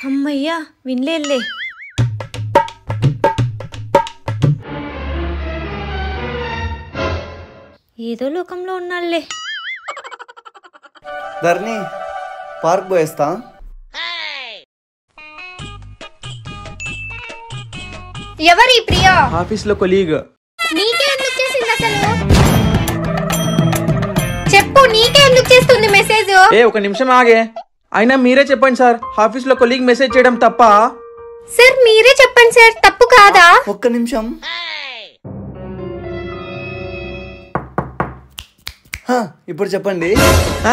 అమ్మయ్యా వినలేదులే ఏదో లోకంలో ఉన్నాళ్ళే ధరణి పార్క్ పోయేస్తా ఎవరి ప్రియా ఆఫీస్లో కొలీగ్ నీకే ఎందుకు చేసింది అసలు చెప్పు నీకే ఎందుకు చేస్తుంది మెసేజ్ ఏ ఒక నిమిషం ఆగే అయినా మీరే చెప్పండి సార్ ఆఫీస్లో కొలీగ్ మెసేజ్ చేయడం తప్ప సార్ మీరే చెప్పండి సార్ తప్పు కాదా ఒక్క నిమిషం హా, ఇప్పుడు చెప్పండి ఆ?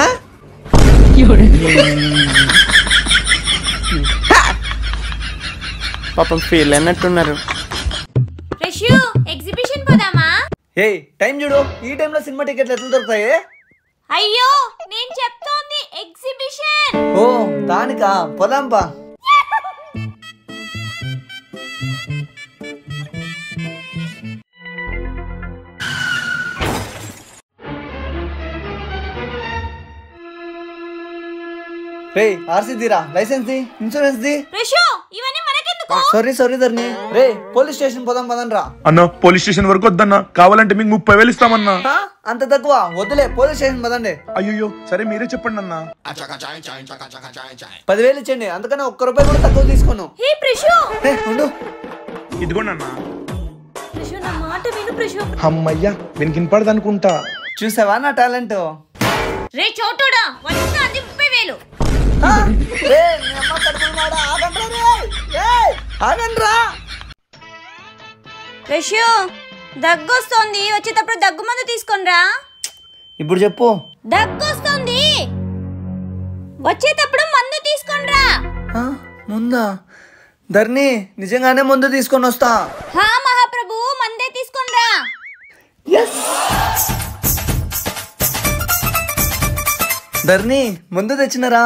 పాపం ఫీల్ అన్నట్టున్నారు రష్యూ ఎగ్జిబిషన్ పోదామా ఏ టైం చూడు ఈ టైంలో సినిమా టికెట్లు ఎట్లా దొరుకుతాయి అయ్యో నేను చెప్తోంది ఎగ్జిబిషన్ ఓ దానికా పోదాంపా రే ఆర్సీ తీరా లైసెన్స్ ది ఇన్సూరెన్స్ ది రష్యూ ఇవన్నీ మనకెందుకు సారీ సారీ ధర్ని రే పోలీస్ స్టేషన్ పోదాం పదం రా అన్న పోలీస్ స్టేషన్ వరకు వద్దన్నా కావాలంటే మీకు ముప్పై వేలు ఇస్తామన్నా అంత తక్కువ వద్దులే పోలీస్ స్టేషన్ పదండి అయ్యో సరే మీరే చెప్పండి అన్న పదివేలు ఇచ్చండి అందుకని ఒక్క రూపాయి కూడా తక్కువ తీసుకోను హే ప్రషు ఏ, ఉండు ఇదిగోండి అన్న ప్రషు నా మాట విను ప్రషు అమ్మయ్యా వీనికి వినపడదు అనుకుంటా చూసావా నా టాలెంట్ రే చోటోడా వస్తా అది ముప్పై వేలు రష్యూ దగ్గొస్తోంది వచ్చేటప్పుడు దగ్గు మందు తీసుకొనిరా ఇప్పుడు చెప్పు దగ్గొస్తోంది వచ్చేటప్పుడు మందు తీసుకొనిరా ఆ, ముందా ధర్ని నిజంగానే ముందు తీసుకొని వస్తా హా మహాప్రభు మందే తీసుకొనిరా ధర్ని ముందు తెచ్చినరా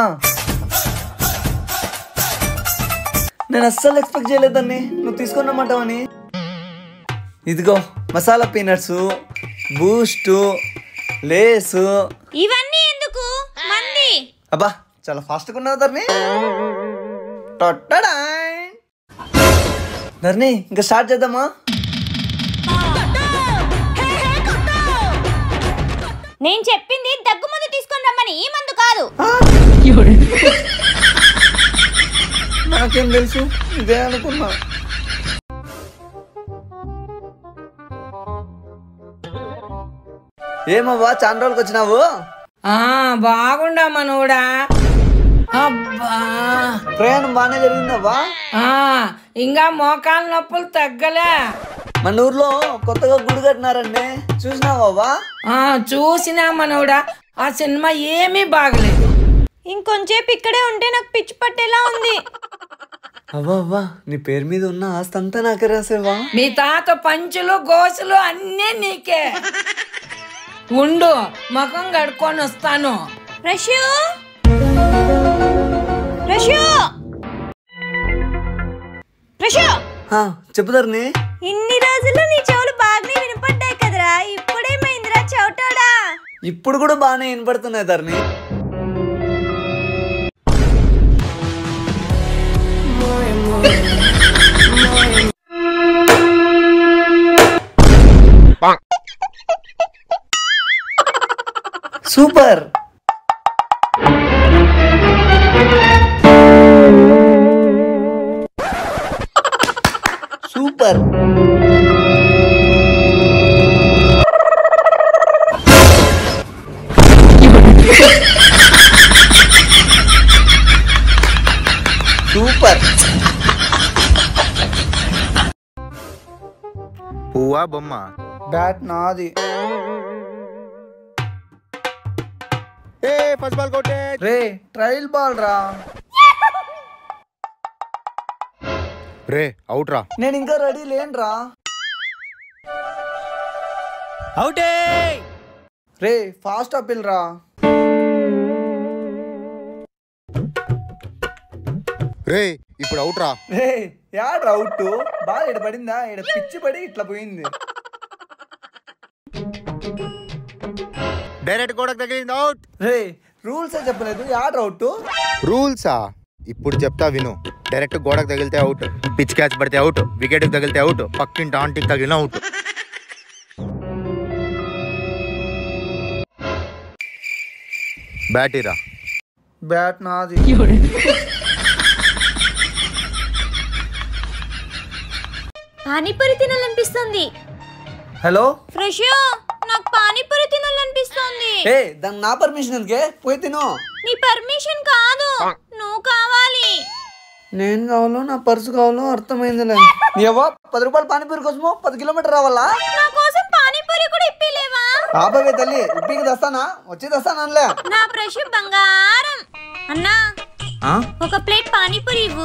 నేను అస్సలు ఎక్స్పెక్ట్ చేయలేదు ధర్ని నువ్వు తీసుకున్నమాటవని ఇదిగో మసాలా పీనట్స్ బూస్ట్ లేసు ఇవన్నీ ఎందుకు మంది అబ్బా చాలా ఫాస్ట్గా ఉన్నావు ధర్ని టొట్టడాయ్. ధర్ని ఇంకా స్టార్ట్ చేద్దామా నేను చెప్పింది దగ్గు మందు తీసుకొని రమ్మని ఈ మందు కాదు నాకేం తెలుసు ఇదే అనుకున్నా ఏమవ్వా చాలా రోజులకి వచ్చినావు ఆ బాగుండా మనోడా అబ్బా ప్రయాణం బాగానే జరిగిందవ్వా ఆ ఇంకా మోకాలు నొప్పులు తగ్గలే మన ఊర్లో కొత్తగా గుడి కట్టినారండి చూసినావవ్వా ఆ చూసినా మనోడా ఆ సినిమా ఏమీ బాగలేదు ఇంకొంచేపు ఇక్కడే ఉంటే నాకు పిచ్చి పట్టేలా ఉంది అవ్వా అవ్వా నీ పేరు మీద ఉన్న ఆస్తి అంతా నాకే రాసేవా మీ తాత పంచులు గోసులు అన్నీ నీకే ఉండు ముఖం కడుక్కొని వస్తాను రష్యూ రష్యూ రష్యూ హా, చెప్పు ధరణి ఇన్ని రోజులు నీ చెవులు బాగానే వినపడ్డాయి కదరా ఇప్పుడేమైందిరా చౌటోడా ఇప్పుడు కూడా బాగానే వినపడుతున్నాయి ధరణి సూపర్ సూపర్ సూపర్ పువ్వా బొమ్మ బ్యాట్ నాది ఏ ఫస్ట్ బాల్ కొట్టే రే ట్రయల్ బాల్ రా రే అవుట్ రా నేను ఇంకా రెడీ లేనురా అవుటే రే ఫాస్ట్ అపిల్ రా రే ఇప్పుడు అవుట్ రా రే యాడ్ అవుట్ బాల్ ఇడ పడిందా ఇడ పిచ్చి పడి ఇట్లా పోయింది డైరెక్ట్ గోడకు తగిలింది అవుట్ రే రూల్స్ చెప్పలేదు యాడ్ అవుట్ రూల్సా ఇప్పుడు చెప్తా విను డైరెక్ట్ గోడకు తగిలితే అవుట్ పిచ్ క్యాచ్ పడితే అవుట్ వికెట్ తగిలితే అవుట్ పక్కింటి ఆంటీకి తగిలిన అవుట్ బ్యాటీరా బ్యాట్ నాది పానీపూరి తినాలనిపిస్తుంది హలో ఫ్రెష్ నాకు పానీపూరి తినాలనిపిస్తుంది ఏ దానికి నా పర్మిషన్ ఎందుకే పోయి తిను నీ పర్మిషన్ కాదు నువ్వు కావాలి నేను కావాలో నా పర్సు కావాలో అర్థమైందిలే ఏవో పది రూపాయలు పానీపూరి కోసమో పది కిలోమీటర్ రావాలా నా కోసం పానీపూరి కూడా ఇప్పిలేవా ఆపవే తల్లి ఇప్పికి తెస్తానా వచ్చి తెస్తానలే నా ఫ్రెష్ బంగారం అన్నా ఒక ప్లేట్ పానీపూరి ఇవ్వు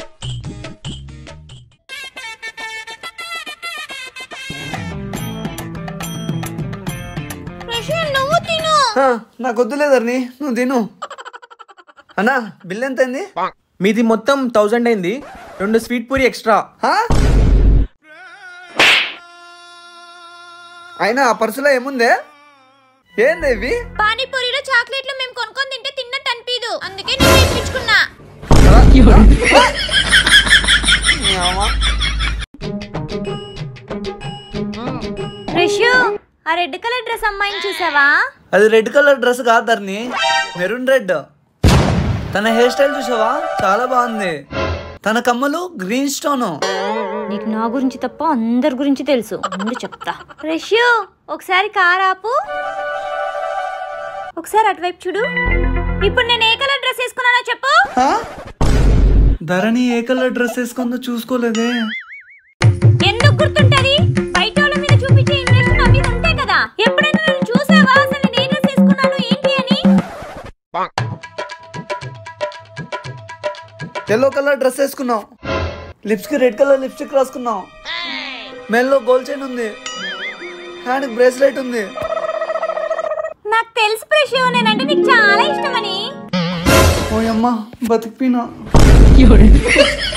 ఫ్రెష్ నువ్వు తిను నాకు వద్దులేదర్ని నువ్వు తిను అన్నా బిల్ ఎంత అయింది మీది మొత్తం థౌజండ్ అయింది రెండు స్వీట్ పూరి ఎక్స్ట్రా హా? అయినా ఆ పర్సులో ఏముందే ఏంది ఇవి పానీపూరిలో చాక్లెట్లు మేము కొనుక్కొని తింటే తిన్నట్టు అనిపించదు అందుకే నేను ఇప్పించుకున్నా ఫ్రెష్ ఆ రెడ్ కలర్ డ్రెస్ అమ్మాయిని చూసావా అది రెడ్ కలర్ డ్రెస్ కాదు ధర్ని మెరూన్ రెడ్ తన హెయిర్ స్టైల్ చూసావా చాలా బాగుంది తన కమ్మలు గ్రీన్ స్టోన్ నీకు నా గురించి తప్ప అందరి గురించి తెలుసు ముందు చెప్తా ఫ్రెష్ ఒకసారి కార్ ఆపు ఒకసారి అటువైపు చూడు ఇప్పుడు నేను ఏ కలర్ డ్రెస్ వేసుకున్నానో చెప్పు ధరణి ఏ కలర్ డ్రెస్ వేసుకుందో చూసుకోలేదే ఎందుకు గుర్తుంటది బయట వాళ్ళ మీద చూపించే ఇంట్రెస్ట్ నా మీద ఉంటాయి కదా ఎప్పుడైనా నన్ను చూసావా అసలు నేను ఏ డ్రెస్ వేసుకున్నాను ఏంటి అని ఎల్లో కలర్ డ్రెస్ వేసుకున్నాం లిప్స్ కి రెడ్ కలర్ లిప్స్టిక్ రాసుకున్నాం మెల్లో గోల్డ్ చైన్ ఉంది హ్యాండ్ బ్రేస్లెట్ ఉంది నాకు తెలుసు ఫ్రెష్ నేనంటే నీకు చాలా ఇష్టమని ఓ అమ్మ బతికిపోయినా